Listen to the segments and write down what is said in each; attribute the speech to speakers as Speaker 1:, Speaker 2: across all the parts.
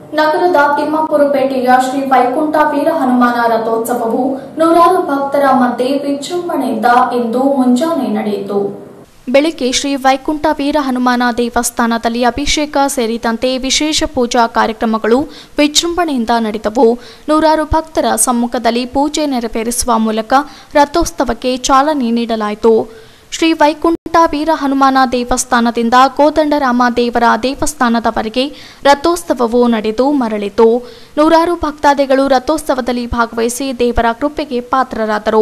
Speaker 1: ನಗರದ ತಿಮ್ಮಾಪುರಪೇಟೆಯ ಶ್ರೀ ವೈಕುಂಠ ವೀರ ಹನುಮಾನ ರಥೋತ್ಸವವು ನೂರಾರು ಭಕ್ತರ ಮಧ್ಯೆ ವಿಜೃಂಭಣೆಯಿಂದ ಇಂದು ಮುಂಜಾನೆ ನಡೆಯಿತು ಬೆಳಿಗ್ಗೆ ಶ್ರೀ ವೈಕುಂಠ ವೀರ ಹನುಮಾನ ದೇವಸ್ಥಾನದಲ್ಲಿ ಅಭಿಷೇಕ ಸೇರಿದಂತೆ ವಿಶೇಷ ಪೂಜಾ ಕಾರ್ಯಕ್ರಮಗಳು ವಿಜೃಂಭಣೆಯಿಂದ ನಡೆದವು ನೂರಾರು ಭಕ್ತರ ಸಮ್ಮುಖದಲ್ಲಿ ಪೂಜೆ ನೆರವೇರಿಸುವ ಮೂಲಕ ರಥೋತ್ಸವಕ್ಕೆ ಚಾಲನೆ ನೀಡಲಾಯಿತು ಶ್ರೀ ವೈಕುಂಠ ವೀರ ಹನುಮಾನ ದೇವಸ್ಥಾನದಿಂದ ಕೋದಂಡರಾಮ ದೇವರ ದೇವಸ್ಥಾನದವರೆಗೆ ರಥೋತ್ಸವವು ನಡೆದು ಮರಳಿತು ನೂರಾರು ಭಕ್ತಾದಿಗಳು ರಥೋತ್ಸವದಲ್ಲಿ ಭಾಗವಹಿಸಿ ದೇವರ ಕೃಪೆಗೆ ಪಾತ್ರರಾದರು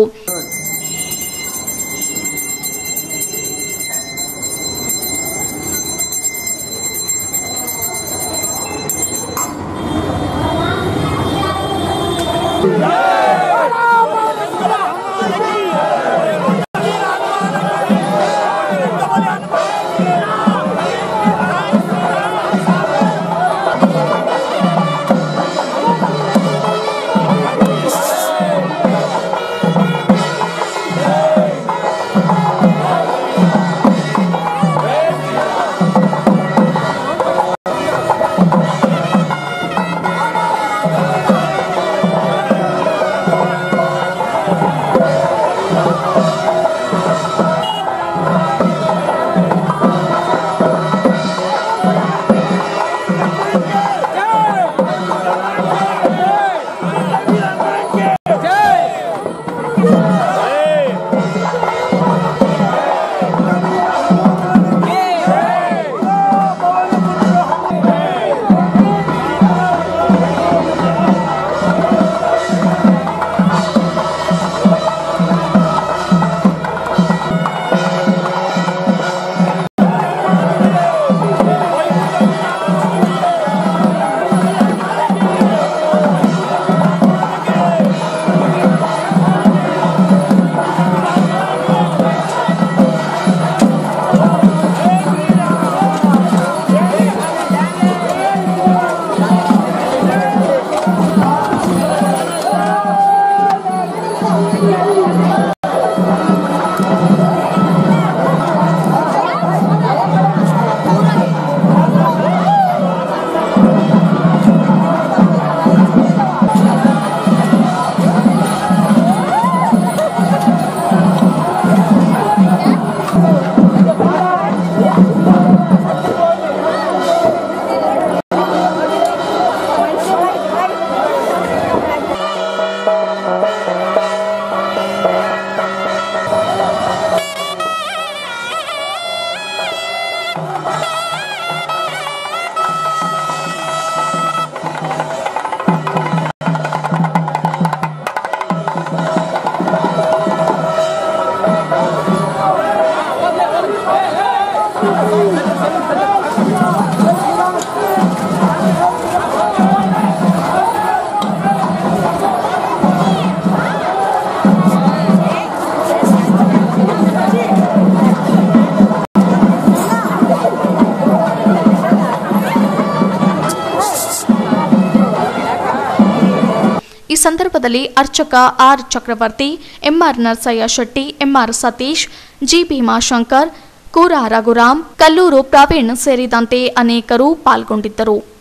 Speaker 1: ಈ ಸಂದರ್ಭದಲ್ಲಿ ಅರ್ಚಕ R Chakravarthi MR Narasaiah Shetty MR Satish G Bheemashankar Koora Raghuram Kalluru Praveen ಸೇರಿದಂತೆ ಅನೇಕರು ಪಾಲ್ಗೊಂಡಿದ್ದರು